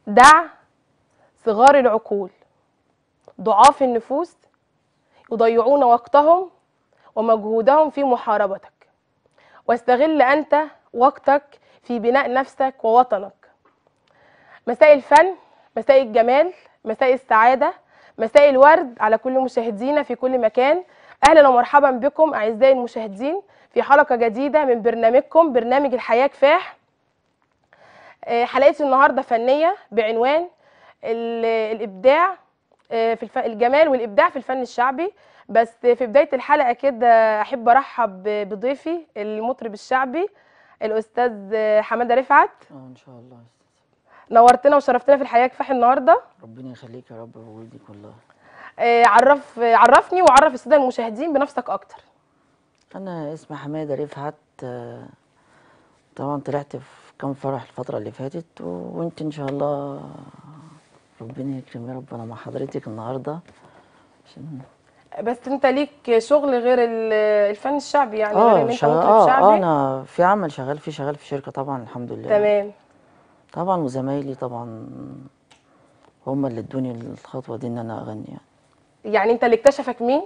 دع صغار العقول ضعاف النفوس يضيعون وقتهم ومجهودهم في محاربتك واستغل أنت وقتك في بناء نفسك ووطنك مساء الفن مساء الجمال مساء السعادة مساء الورد على كل مشاهدينا في كل مكان أهلا ومرحبا بكم أعزائي المشاهدين في حلقة جديدة من برنامجكم برنامج الحياة كفاح آه، حلقتي النهاردة فنية بعنوان ال- الإبداع آه، في الف... الجمال والإبداع في الفن الشعبي بس في بداية الحلقة كده أحب أرحب ب- بضيفي المطرب الشعبي الأستاذ آه، حمادة رفعت اه ان شاء الله نورتنا وشرفتنا في الحياة كفاح النهاردة ربنا يخليك يا رب وولدي كلها آه، عرف آه، عرفني وعرف السادة المشاهدين بنفسك أكتر انا اسمي حماده رفعت آه، طبعا طلعت في كام فرح الفتره اللي فاتت و- وانت ان شاء الله ربنا يكرم يا رب انا مع حضرتك النهارده عشان بس أنت ليك شغل غير ال- الفن الشعبي يعني غير إن اه أنت شغال مطرب اه, شعبي آه انا في عمل شغال فيه شغال في شركه طبعا الحمد لله تمام طبعا وزمايلي طبعا هم اللي ادوني الخطوه دي ان انا اغني يعني يعني أنت اللي اكتشفك مين؟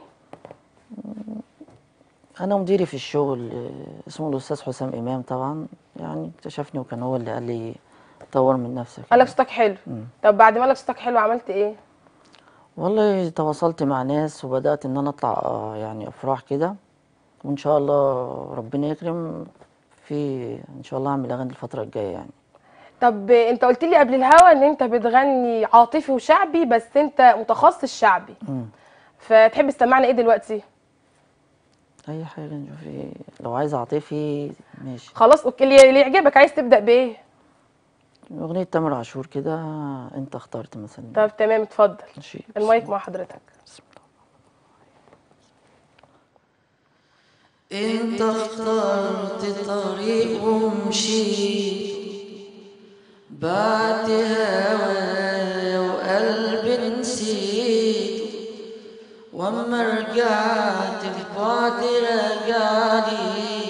انا مديري في الشغل آه، اسمه الاستاذ حسام امام طبعا يعني اكتشفني وكان هو اللي قال لي طور من نفسك قال لك صوتك حلو مم. طب بعد ما قال لك صوتك حلو عملت إيه؟ والله تواصلت مع ناس وبدات ان انا اطلع آه، يعني افراح كده وان شاء الله ربنا يكرم في ان شاء الله اعمل اغاني الفتره الجايه يعني طب انت قلت لي قبل الهوا ان انت بتغني عاطفي وشعبي بس انت متخصص شعبي مم. فتحب تسمعنا ايه دلوقتي اي حاجه نشوف إيه. لو عايز عاطفي ماشي خلاص اوكي اللي اللي يعجبك عايز تبدا بايه اغنيه تامر عاشور كده انت اخترت مثلا طب تمام اتفضل ماشي المايك مع حضرتك بسم الله انت اخترت طريق ومشيت بعد هوايا وقلبي نسيت واما رجعت البعد رجعني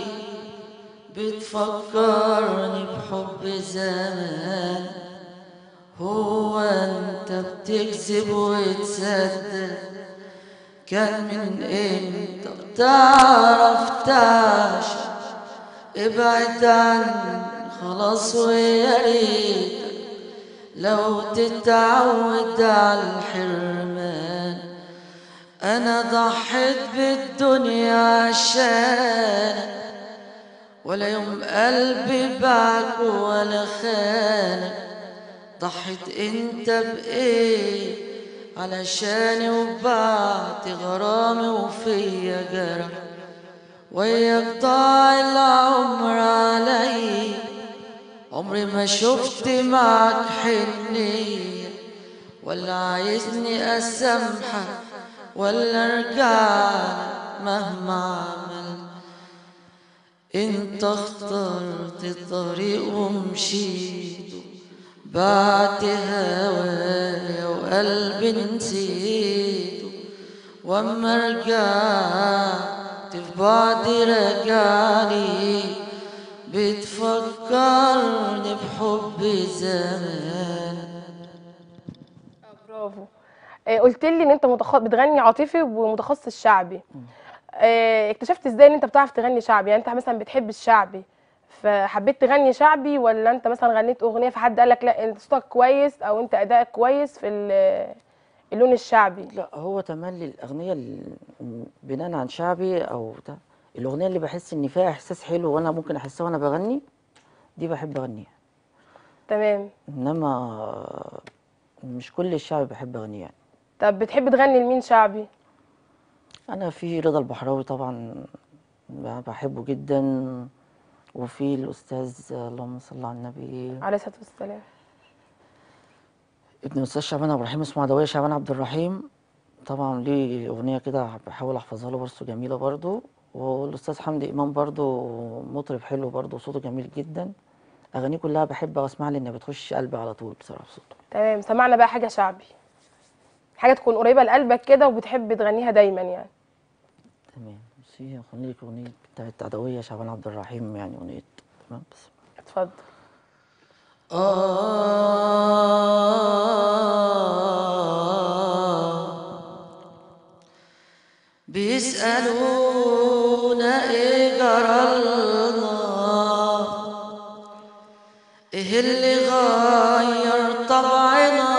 بتفكرني بحب زمان هو انت بتكذب وتصدق كان من انت بتعرف تعشق ابعد عني خلاص ويا ريت لو تتعود على الحرمان انا ضحيت بالدنيا عشانك ولا يوم قلبي باعك ولا خانك ضحيت انت بايه علشاني وبعت غرامي وفيا جرح وياك ضاع العمر علي عمري ما شفت معك حنية ولا عايزني اسامحك ولا ارجع مهما عملت انت اخترت الطريق ومشيت بعد هوايا وقلبي نسيته واما رجعت في بعدي رجعني بتفكرني بحب زمان برافو آه، قلت لي ان انت متخ... بتغني عاطفي ومتخصص شعبي آه، اكتشفت ازاي ان انت بتعرف تغني شعبي يعني انت مثلا بتحب الشعبي فحبيت تغني شعبي ولا انت مثلا غنيت اغنيه فحد قال لك لا انت صوتك كويس او انت ادائك كويس في ال- اللون الشعبي لا هو تملي الأغنية ال- بناء عن شعبي أو ده الأغنية اللي بحس إن فيها إحساس حلو وأنا ممكن أحسها وأنا بغني دي بحب أغنيها تمام إنما مش كل الشعب بحب أغنيه يعني طب بتحب تغني لمين شعبي أنا في رضا البحراوي طبعا بحبه جدا وفي الأستاذ اللهم صل على النبي عليه الصلاه والسلام ابن الأستاذ شعبان عبد الرحيم اسمه عدوية شعبان عبد الرحيم طبعا ليه أغنية كده بحاول أحفظها له برضه جميلة برضه والأستاذ حمدي إمام برضه مطرب حلو برضه صوته جميل جدا أغانيه كلها بحب أسمعها لأنها بتخش قلبي على طول بصراحة صوته تمام سمعنا بقى حاجه شعبي حاجه تكون قريبه لقلبك كده وبتحب تغنيها دايما يعني تمام بس هي أغنية لك أغنية بتاعت عدوية شعبان عبد الرحيم يعني أغنية تمام بس اتفضل آه بيسألونا إيه جرالنا إيه اللي غير طبعنا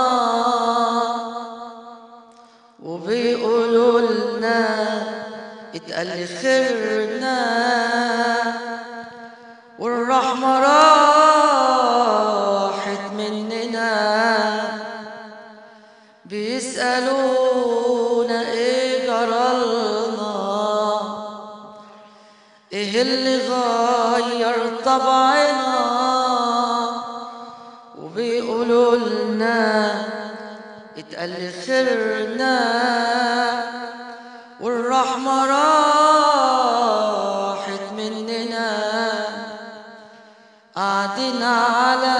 وبيقولوا لنا اتقل خيرنا والرحمة راحت مننا بيسألونا ايه جرالنا ايه اللي غير طبعنا وبيقولوا لنا اتقل خيرنا والرحمة راحت مننا قاعدين على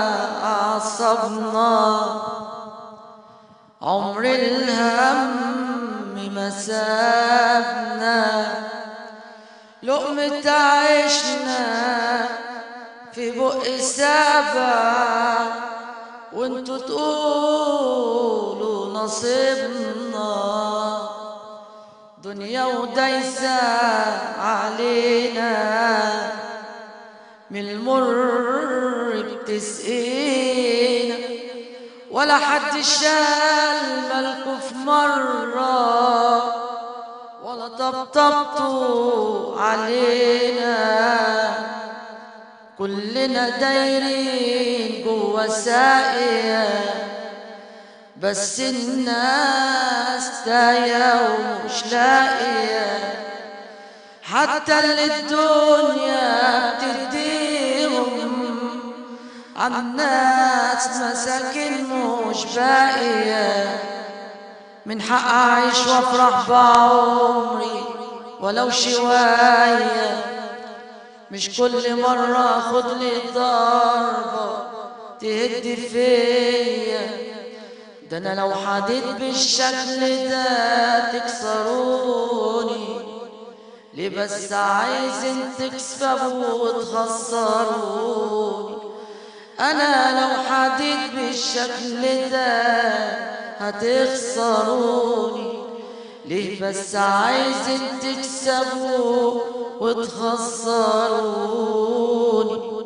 أعصابنا عمر الهم ما سابنا لقمة عيشنا في بق سبع وانتوا تقولوا نصيبنا دنيا ودايسة علينا من المر بتسقينا ولا حد شال ملكه في مرة ولا طبطبتوا علينا كلنا دايرين جوا ساقية بس الناس تايه ومش لاقيه حتى اللي الدنيا بتديهم عالناس مساكن مش باقية من حق أعيش وأفرح بعمري ولو شوية مش كل مرة أخد لي ضربة تهد فيا ده أنا لو حديت بالشكل ده تكسروني ليه بس عايزين تكسبوا وتخسروني انا لو حديت بالشكل ده هتخسروني ليه بس عايزين تكسبوا وتخسروني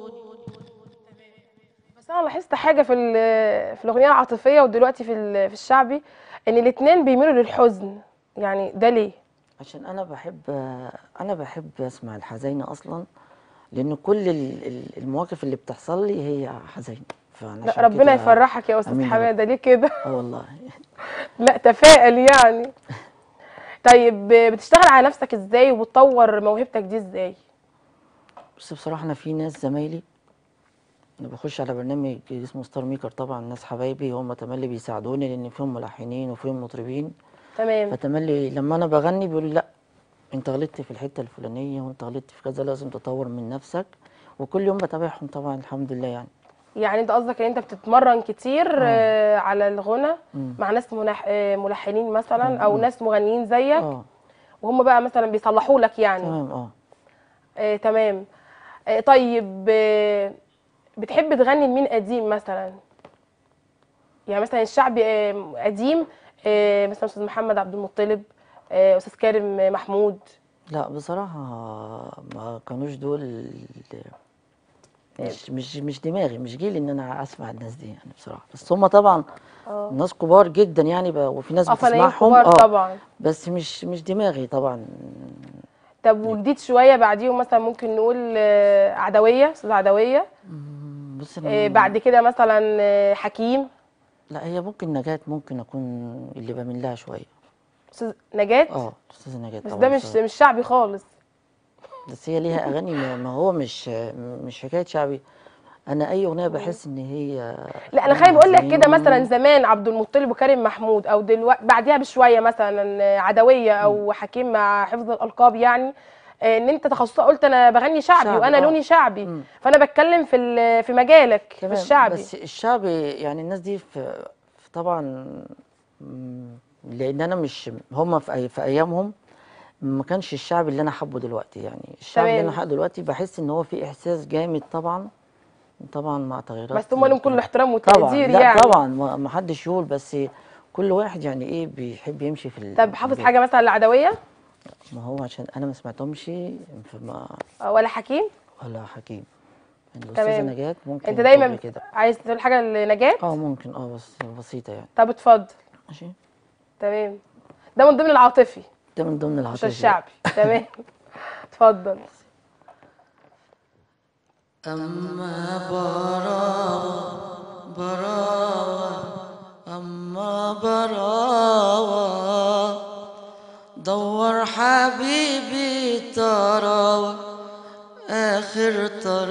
بس انا لاحظت حاجه في ال- في الاغنيه العاطفيه ودلوقتي في ال- في الشعبي ان الاتنين بيميلوا للحزن يعني ده ليه عشان انا بحب انا بحب اسمع الحزينه اصلا لان كل ال- ال- المواقف اللي بتحصل لي هي حزينه فأنا لا عشان ربنا كده- يفرحك يا استاذ آمين يا رب. حماده ليه كده اه والله لا تفائل يعني طيب بتشتغل على نفسك ازاي وبتطور موهبتك دي ازاي بس بصراحه انا في ناس زمايلي انا بخش على برنامج اسمه ستار ميكر طبعا ناس حبايبي هم تملي بيساعدوني لان فيهم ملحنين وفيهم مطربين تمام فتملي لما انا بغني بيقولوا لي لا انت غلطت في الحته الفلانيه وانت غلطت في كذا لازم تطور من نفسك وكل يوم بتابعهم طبعا الحمد لله يعني يعني انت قصدك ان انت بتتمرن كتير آه، على الغنى مم. مع ناس ملح- آه، ملحنين مثلا او ناس مغنيين زيك اه وهم بقى مثلا بيصلحوا لك يعني تمام اه آه، تمام آه، طيب آه، بتحب تغني لمين قديم مثلا يعني مثلا الشعبي آه، قديم آه، مثلا استاذ محمد عبد المطلب آه، استاذ كارم محمود لا بصراحة ما كانوش دول مش مش مش دماغي مش جيلي ان انا اسمع الناس دي يعني بصراحة بس هم طبعا اه ناس كبار جدا يعني ب- وفي ناس اه فنانين بتسمعهم كبار اه طبعا بس مش مش دماغي طبعا طب وجديد شويه بعديهم مثلا ممكن نقول آه، عدويه استاذ عدويه مم، بص آه، انا بعد كده مثلا آه، حكيم لا هي ممكن نجاة ممكن اكون اللي بميل لها شوية استاذ نجاة اه استاذة نجاة بس طبعا ده مش بصراحة. مش شعبي خالص بس هي ليها اغاني ما ما هو مش مش حكاية شعبي انا اي اغنية بحس ان هي لا انا خايف اقول لك كده حزين. مثلا زمان عبد المطلب وكريم محمود او دلوقتي بعديها بشويه مثلا عدويه او حكيم مع حفظ الالقاب يعني آه، ان انت تخصصك قلت انا بغني شعبي, شعبي، وانا آه. لوني شعبي مم. فانا بتكلم في ال- في مجالك في تمام الشعبي بس الشعبي يعني الناس دي في في طبعا مم، لان انا مش هم في أي في ايامهم ما كانش الشعب اللي انا حابه دلوقتي يعني الشعب اللي انا تمام. حابه دلوقتي بحس ان هو في احساس جامد طبعا طبعا مع تغييرات بس هم لهم كل الاحترام طبعا والتقدير لا يعني طبعا ما ما حدش يقول بس كل واحد يعني ايه بيحب يمشي في ال- طب حافظ البيت. حاجه مثلا العدويه ما هو عشان انا ما سمعتهمش فما آه، ولا حكيم ولا حكيم الاستاذه تمام. نجاة ممكن انت تقول دايما لي كده عايز تقول حاجه لنجاة اه ممكن اه بس بسيطه يعني طب اتفضل ماشي تمام ده من ضمن العاطفي ده من ضمن مش العاطفه الشعبي تمام اتفضل أما براوة براوة أما براوة دور حبيبي تراوة آخر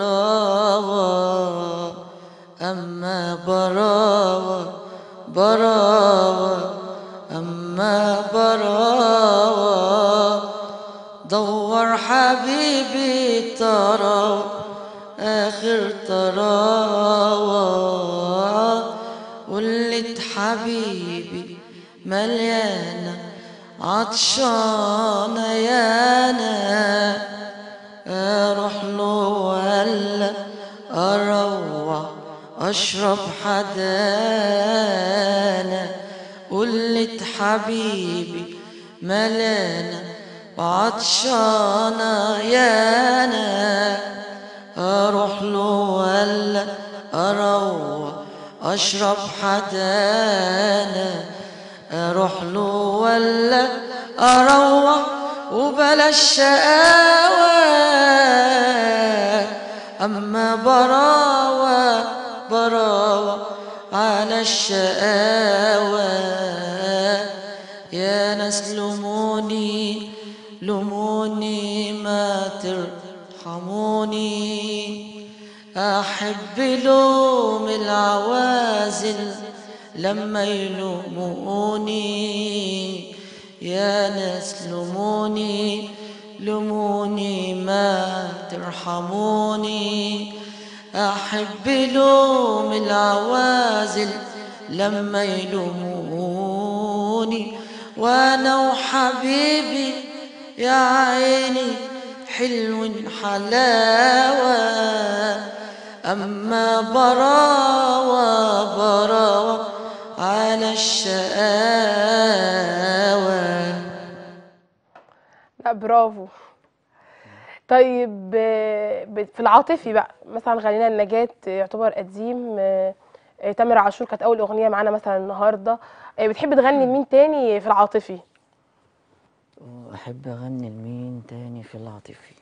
تراوة أما براوة براوة أما براوة دور حبيبي تراوة آخر تراوة ولد حبيبي مليانة عطشانة يانا أروح له ولا أروح أشرب حدانا قلت حبيبي ملانة وعطشانة يانا أروح له ولا أروح أشرب حدانا أروح له ولا أروح وبلا الشقاوة أما براوة براوة على الشقاوة يا ناس لموني لموني ما ترحموني أحب لوم العوازل لما يلوموني يا ناس لوموني لوموني ما ترحموني أحب لوم العوازل لما يلوموني وأنا وحبيبي يا عيني حلو حلاوة أما براوة براوة على الشقاوة لا برافو طيب آه، ب- في العاطفي بقى مثلا غنينا النجاة يعتبر قديم آه، آه، تامر عاشور كانت اول اغنيه معانا مثلا النهارده آه، بتحب تغني لمين تاني في العاطفي أحب أغني لمين تاني في العاطفي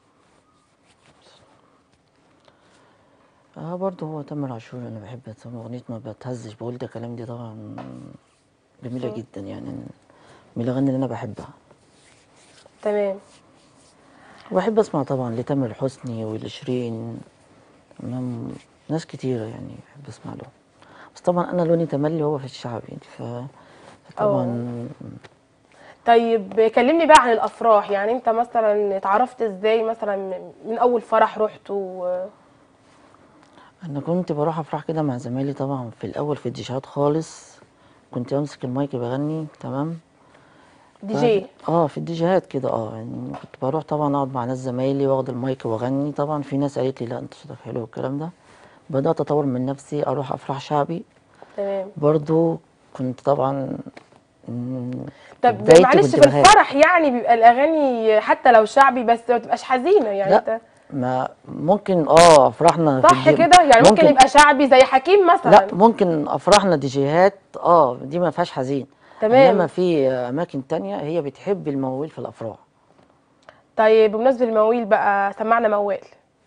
اه برضه هو تامر عاشور انا بحب اسمع اغنيه ما بتهزش بقول ده كلام دي طبعا جميله جدا يعني من الاغاني اللي انا بحبها تمام وبحب اسمع طبعا لتامر حسني ولشيرين تمام ناس كتيره يعني بحب اسمع لهم بس طبعا انا لوني تملي هو في الشعب يعني ف طبعا طيب كلمني بقى عن الافراح يعني انت مثلا اتعرفت ازاي مثلا من- من اول فرح رحت و... انا كنت بروح افراح كده مع زمايلي طبعا في الاول في الديشات خالص كنت امسك المايك بغني تمام دي جي اه في الديجيهات كده اه يعني كنت بروح طبعا اقعد مع ناس زمايلي واخد المايك واغني طبعا في ناس قالت لي لا انت صوتك حلو والكلام ده بدات اطور من نفسي اروح افراح شعبي تمام برضو كنت طبعا مم، طب بدايتي معلش كنت في بهاء. الفرح يعني بيبقى الاغاني حتى لو شعبي بس ما تبقاش حزينه يعني لا انت ما ممكن اه افراحنا في صح الدي- كده يعني ممكن يبقى شعبي زي حكيم مثلا لا ممكن افراحنا ديجيهات اه دي ما فيهاش حزين تمام. انما في اماكن تانية هي بتحب المواويل في الافراح طيب بمناسبه المواويل بقى سمعنا موال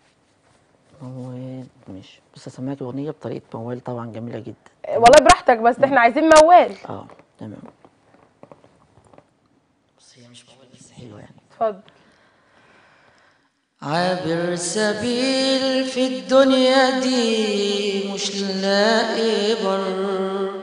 موال مش بس اسمعك اغنيه بطريقه موال طبعا جميله جدا والله براحتك بس احنا عايزين موال اه تمام بس هي مش موال بس حلوه يعني اتفضل عابر سبيل في الدنيا دي مش لاقي بر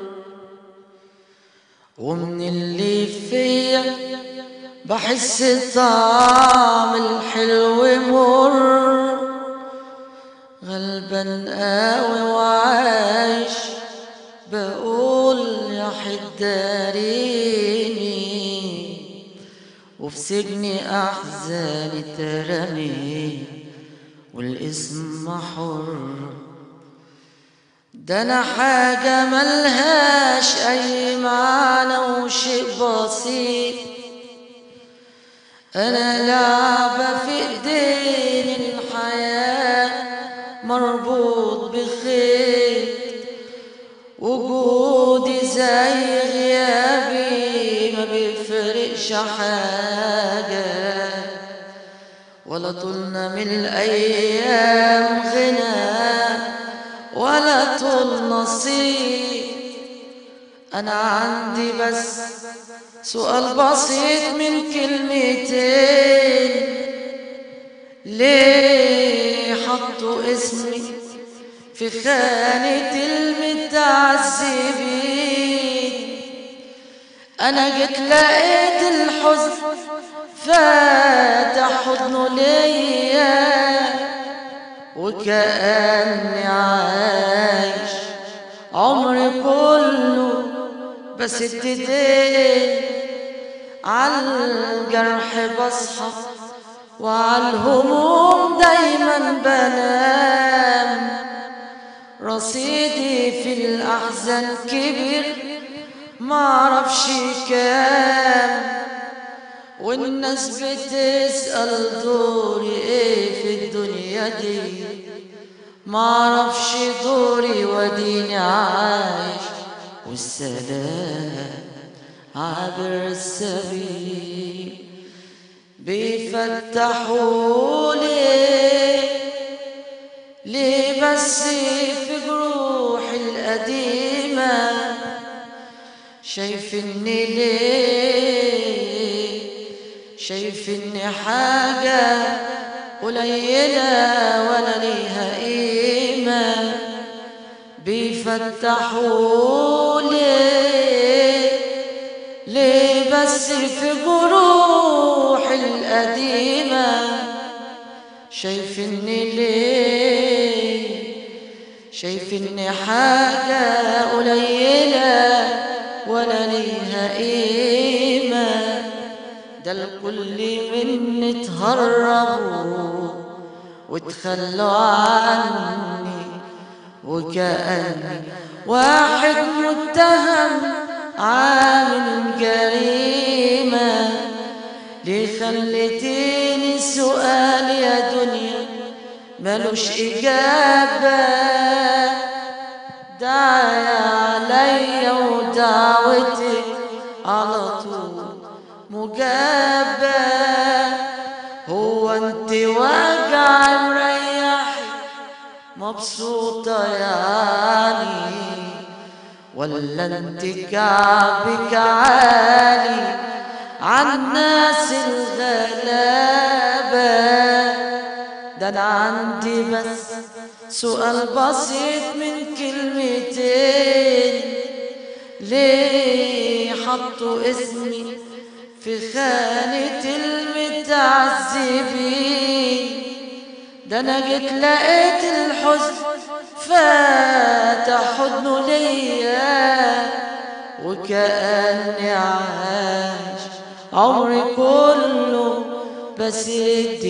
ومن اللي فيا بحس طعم الحلو مر غلبان قوي وعايش بقول يا حد داريني وفي سجني أحزاني ترمي والاسم حر ده انا حاجة ملهاش اي معنى وشيء بسيط انا لعبة في ايدين الحياة مربوط بخيط وجودي زي غيابي ما بيفرقش حاجة ولا طولنا من الأيام غنى ولا طول نصيب أنا عندي بس سؤال بسيط من كلمتين ليه حطوا اسمي في خانة المتعذبين أنا جيت لقيت الحزن فاتح حضنه ليا وكأني عايش عمري كله بس ابتديت عالجرح بصحى وعالهموم دايما بنام رصيدي في الأحزان كبير معرفش كام والناس بتسأل دوري ايه في الدنيا دي معرفش دوري وديني عايش والسلام عابر السبيل بيفتحوا ليه ليه بس في جروحي القديمة شايفني ليه شايفني حاجة قليلة ولا ليها قيمة بيفتحوا ليه ليه بس في جروحي القديمة شايفني ليه شايفني حاجة قليلة ولا ليها قيمة ده الكل مني اتهربوا وتخلوا عني وكأني واحد متهم عامل جريمة ليه خليتيني سؤال يا دنيا ملوش إجابة دعيا عليا ودعوتك على طول مجابة هو انت وجع مريح مبسوطة يعني ولا انت كعبك عالي عالناس الغلابة ده انا عندي بس سؤال بسيط من كلمتين ليه حطوا اسمي في خانة المتعذبين ده انا جيت لقيت الحزن فاتح حضنه ليا وكأني عايش عمري كله بسد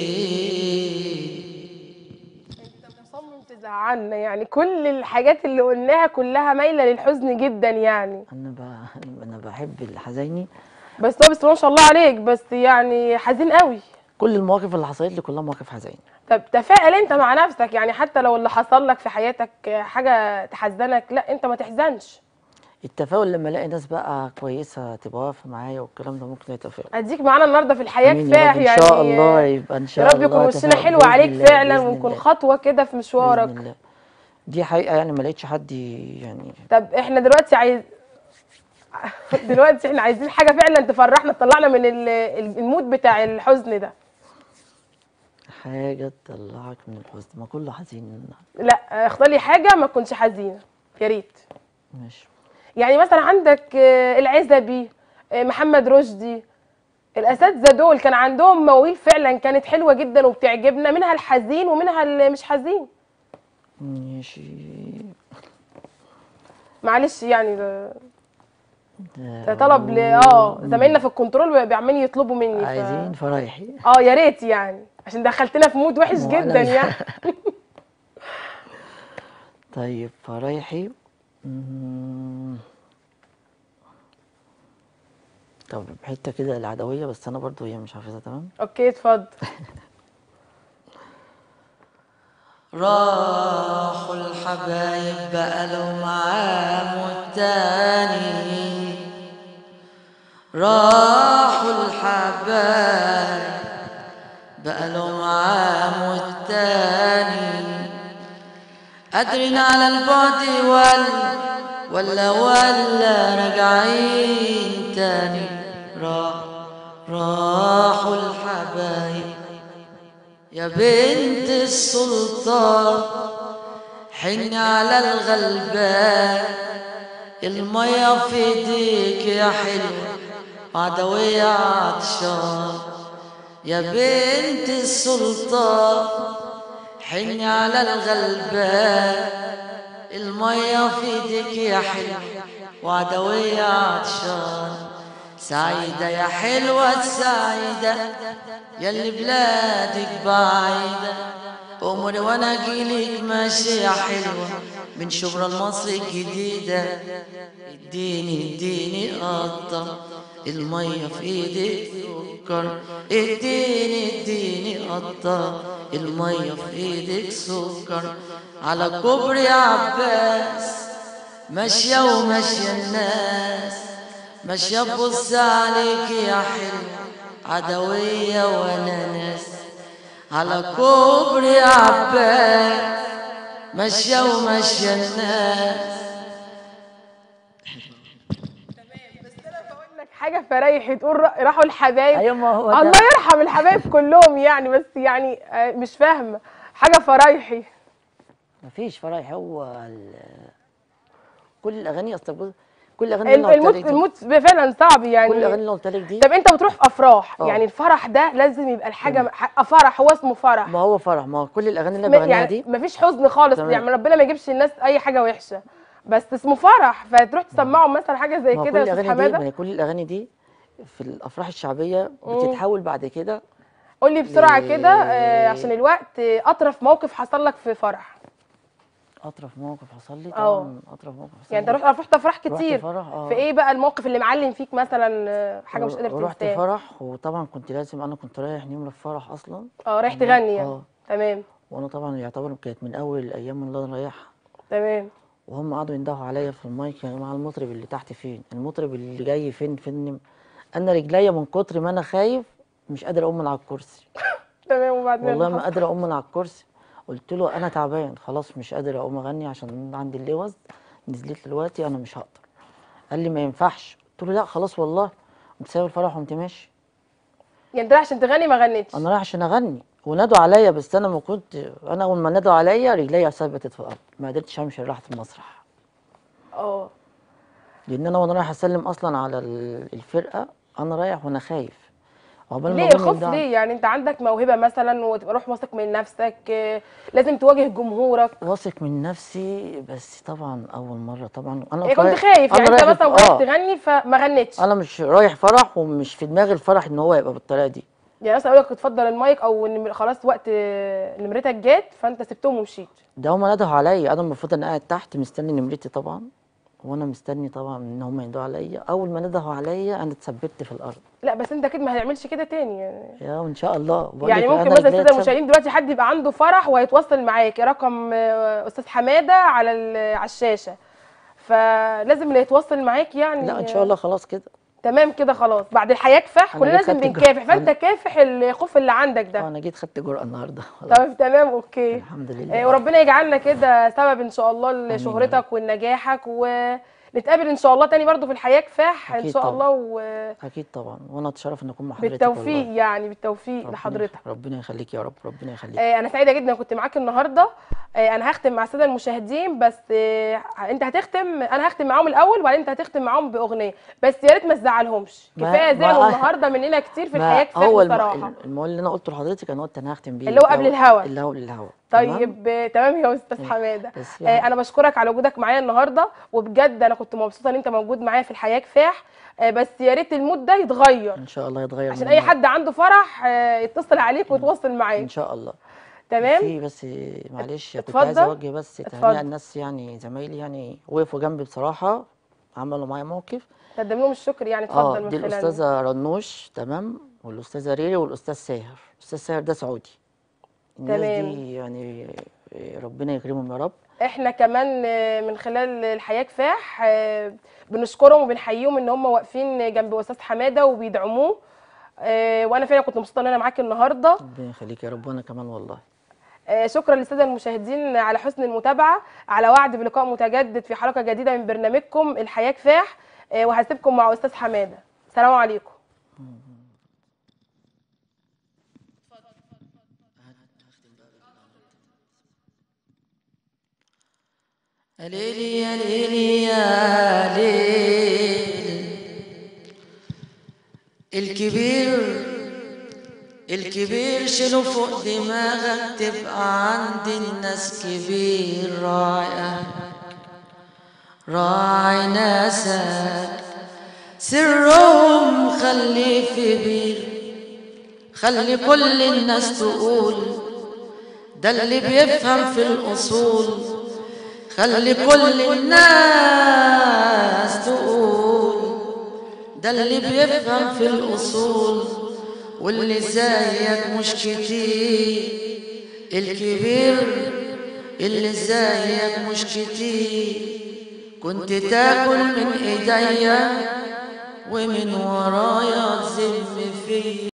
انت مصمم تزعلنا يعني كل الحاجات اللي قلناها كلها مايله للحزن جدا يعني انا ب... انا بحب الحزيني بس هو بسم الله ما شاء الله عليك بس يعني حزين قوي كل المواقف اللي حصلت لي كلها مواقف حزينه طب تفائل انت مع نفسك يعني حتى لو اللي حصل لك في حياتك حاجه تحزنك لا انت ما تحزنش التفاؤل لما الاقي ناس بقى كويسه تبقى واقفه معايا والكلام ده ممكن يتفائل اديك معانا النهارده في الحياه آمين يا كفاح رب. ان يعني شاء الله يبقى ان شاء يا الله رب يكون وشنا تفاؤل حلو بإذن عليك الله، فعلا بإذن ونكون الله. خطوه كده في مشوارك بإذن الله. دي حقيقه يعني ما لقيتش حد يعني طب احنا دلوقتي عايز دلوقتي احنا عايزين حاجه فعلا تفرحنا تطلعنا من ال- ال- المود بتاع الحزن ده حاجه تطلعك من الحزن ما كله حزين لا اختار لي حاجه ما تكونش حزينه يا ريت ماشي يعني مثلا عندك آه، العزبي آه، محمد رشدي الاساتذه دول كان عندهم مواويل فعلا كانت حلوه جدا وبتعجبنا منها الحزين ومنها اللي مش حزين ماشي معلش يعني ده ده ده طلب ل اه زمايلنا في الكنترول بيعملوا يطلبوا مني ف... عايزين فرايحي اه يا ريت يعني عشان دخلتنا في مود وحش ما هو أنا جدا مش- يعني طيب فرايحي مم. طب حته كده العدويه بس انا برضو هي مش حافظها تمام اوكي اتفضل راحوا الحبايب بقالهم عام والتاني راحوا الحبايب بقالهم عام والتاني قادرين على البعد ولا ولا ولا راجعين تاني راح راحوا الحبايب يا بنت السلطان حني على الغلبان المية في ايديك يا حلوة عدوية عطشان يا بنت السلطان حني على الغلبان المية في ايديك يا حلوة وعدوية عطشان سعيدة يا حلوة سعيدة يلي بلادك بعيدة أمري وأنا أجيلك ماشي يا حلوة من شبرا لمصر الجديدة اديني اديني قطة المية في ايدك سكر اديني اديني قطة المية في ايدك سكر على كوبري عباس ماشية وماشية الناس ماشية تبص عليك يا حلوة عدوية وانا ناس على كوبري عباس ماشية وماشية الناس بس انا بقول لك حاجه فريحي تقول را- راحوا الحبايب أيوة ما هو ده. الله يرحم الحبايب كلهم يعني بس يعني آه، مش فاهمه حاجه فرايحي مفيش فرايح هو ال- كل الاغاني اصلا بص- كل الاغاني اللي الم- انا قلت الموت لك دي الموت فعلا صعب يعني كل الاغاني اللي قلت لك دي طب انت بتروح في افراح اه. يعني الفرح ده لازم يبقى الحاجه ح- فرح هو اسمه فرح ما هو فرح ما هو كل الاغاني اللي ما- انا بغنيها يعني دي مفيش حزن خالص تمام. يعني ربنا ما يجيبش الناس اي حاجه وحشه بس اسمه فرح فتروح تسمعهم مثلا حاجه زي ما هو كده كل يا استاذ الاغاني دي ما حماده هي كل الاغاني دي في الافراح الشعبيه بتتحول بعد كده قول لي بسرعه ل- كده آه، عشان الوقت آه، اطرف موقف حصل لك في فرح اطرف موقف حصل لي اه. طبعا اطرف موقف حصل يعني لي انت رحت رحت افراح رحت كتير فرح، اه. في ايه بقى الموقف اللي معلم فيك مثلا آه، حاجه مش قادر رحت تنساها فرح وطبعا كنت لازم انا كنت رايح نمره في فرح اصلا اه رايح تغني يعني اه. تمام وانا طبعا يعتبر كانت من اول الايام اللي انا رايحها تمام وهم قعدوا يندهوا عليا في المايك يا جماعه المطرب اللي تحت فين المطرب اللي جاي فين فين انا رجليا من كتر ما انا خايف مش قادر اقوم من على الكرسي تمام وبعدين والله ما حصل. قادر اقوم من على الكرسي قلت له انا تعبان خلاص مش قادر اقوم اغني عشان عندي اللوز نزلت دلوقتي انا مش هقدر قال لي ما ينفعش قلت له لا خلاص والله قمت سايب الفرح وقمت ماشي يعني انت رايح عشان تغني ما غنيتش انا رايح عشان اغني ونادوا عليا بس انا ما كنت انا اول ما نادوا عليا رجليا ثبتت في الارض ما قدرتش امشي راحت المسرح اه لان انا وانا رايح اسلم اصلا على ال- الفرقه انا رايح وانا خايف عقبال ما ليه أغني الخوف ده- ليه يعني انت عندك موهبه مثلا وتبقى روح واثق من نفسك آه، لازم تواجه جمهورك واثق من نفسي بس طبعا اول مره طبعا انا إيه كنت رايح- خايف يعني أنا انت رايح- مثلا رايح آه. تغني فما غنيتش انا مش رايح فرح ومش في دماغي الفرح ان هو يبقى بالطريقه دي يعني مثلا اقول لك اتفضل المايك او ان خلاص وقت آه، نمرتك جت فانت سبتهم ومشيت ده هما ندهوا عليا انا المفروض انا قاعد تحت مستني نمرتي طبعا وانا مستني طبعا ان هما يندهوا عليا اول ما ندهوا عليا انا اتثبت في الارض لا بس انت اكيد ما هتعملش كده تاني يعني يا ان شاء الله بقول يعني لك ممكن أنا مثلا رجليا الساده اتثبت. المشاهدين دلوقتي حد يبقى عنده فرح وهيتواصل معاك رقم آه، استاذ حماده على ال- على الشاشه فلازم اللي يتواصل معاك يعني لا ان شاء الله خلاص كده تمام كده خلاص بعد الحياه كفاح أنا كلنا جيت لازم خدت الجرعة. بنكافح فانت كافح الخوف اللي عندك ده انا جيت خدت جرأة النهارده خلاص. طيب تمام اوكي الحمد آه، لله وربنا يجعلنا كده سبب ان شاء الله يا لشهرتك ونجاحك ونتقابل ان شاء الله تاني برضو في الحياه كفاح ان أكيد شاء طبعا. الله وبالتوفيق اكيد طبعا وانا اتشرف ان اكون مع حضرتك والله. يعني بالتوفيق ربنا لحضرتك يخ- ربنا يخليك يا رب ربنا يخليك آه، انا سعيده جدا كنت معاك النهارده آه، انا هختم مع الساده المشاهدين بس آه، انت هتختم انا هختم معاهم الاول وبعدين انت هتختم معاهم باغنيه بس يا ريت ما تزعلهمش ما- كفايه ما- زعلوا النهارده مننا كتير في ما الحياه كفايه هو الم- بصراحه الم- المقول اللي انا قلته لحضرتك انا قلت انا هختم بيه اللي هو قبل الهوا. اللي هو قبل الهوا تمام؟ طيب آه، تمام يا استاذ حماده بس آه، يعني- انا بشكرك على وجودك معايا النهارده وبجد انا كنت مبسوطه ان انت موجود معايا في الحياه كفاح آه، بس يا ريت المود ده يتغير ان شاء الله يتغير عشان من اي النهاردة. حد عنده فرح آه، يتصل عليك ويتواصل معاك ان شاء الله تمام في بس معلش كنت عايز اتفضل. اوجه بس اتفضل. تهنئة الناس يعني زمايلي يعني وقفوا جنبي بصراحة عملوا معايا موقف قدم لهم الشكر يعني اه اتفضل من دي خلالنا الأستاذة رنوش تمام والأستاذة ريري والأستاذ ساهر الأستاذ ساهر ده سعودي الناس تمام. دي يعني آه، ربنا يكرمهم يا رب احنا كمان آه، من خلال الحياة كفاح آه، بنشكرهم وبنحييهم ان هم واقفين جنب استاذ حماده وبيدعموه آه، وانا فعلا كنت مبسوطه ان انا معاكي النهارده ربنا يخليك يا رب وأنا كمان والله آه، شكرا للساده المشاهدين على حسن المتابعه على وعد بلقاء متجدد في حلقه جديده من برنامجكم الحياه كفاح آه، وهسيبكم مع استاذ حماده سلام عليكم يا ليلي يا ليلي يا ليلي الكبير الكبير شيله فوق دماغك تبقى عند الناس كبير راعي أهلك راعي ناسك سرهم خلي في بير خلي كل الناس تقول ده اللي بيفهم في الأصول خلي كل الناس تقول ده اللي بيفهم في الأصول واللي زيك مش كتير الكبير اللي زيك مش كتير كنت تاكل من ايديا ومن ورايا تذم فيا